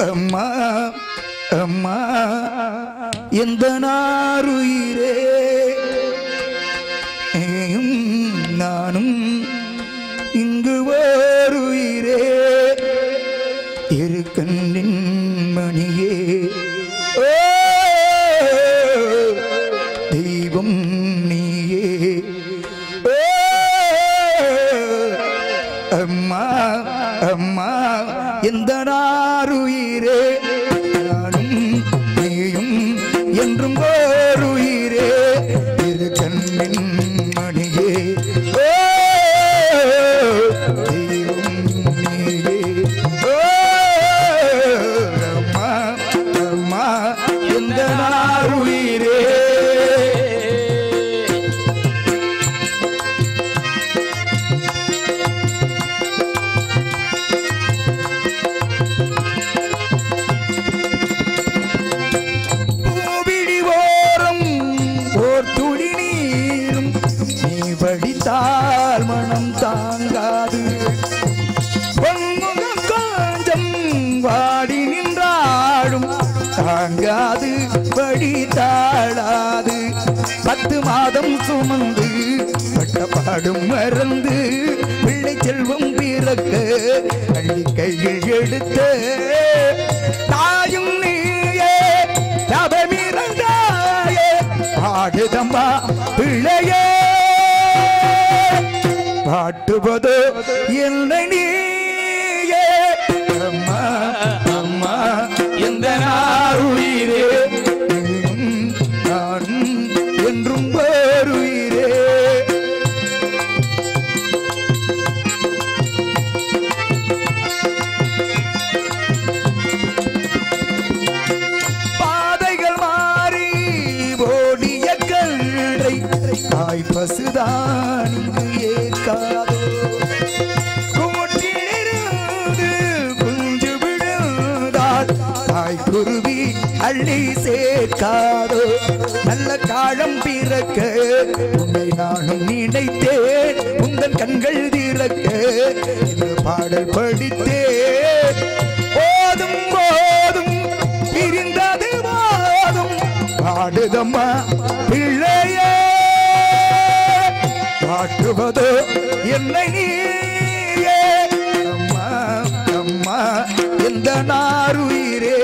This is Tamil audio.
அம்மா அம்மா எந்த நாருயிரே ஏயும் நானும் இங்கு வருயிரே இரு கண்ணின் மணியே ஓ தெய்வம் நீயே ஓ அம்மா அம்மா எந்த நாருயிரே நானும் நீயும் என்றும் ஓருயிரே இரு கண்ணின் மணியே ஓ தெய்வம் நீயே ஓ அம்மா அம்மா எந்த நாருயிரே பூவிழி ஓரம் ஓர் துளி நீரும் நீ வடித்தால் மனம் தாங்காது பொன்முகம் கொஞ்சம் வாடி நின்றாடும் தாங்காது வழி தாழாது பத்து மாதம் சுமந்து பட்டப்பாடும் மறந்து பிள்ளை செல்வம் பிறக்க கள்ளி கையில் எடுத்த தாயும் நீயே தபமிரங்காயே ஆடுதம்மா பிள்ளையே பாட்டுவது என்னை நீயே அம்மா அம்மா எந்த நாருயிரே நீயும் நானும் என்றும் வருயிரே பாதைகள் மாறி ஓடிய கன்றை தாய் பசுதான் இங்கு ஏற்காதோ கூட்டிலிருந்து குஞ்சு விழுந்தால் தாய் குருவி அள்ளி சேர்க்காதோ நல்ல காலம் பிறக்க உன்னை நானும் நினைத்தேன் உந்தன் கண்கள் திறக்க இந்த பாடல் படித்தேன் போதும் போதும் பிரிந்தது போதும் பாடுதம்மா பிள்ளையே பாட்டுவது என்னை நீயே அம்மா அம்மா எந்த நாருயிரே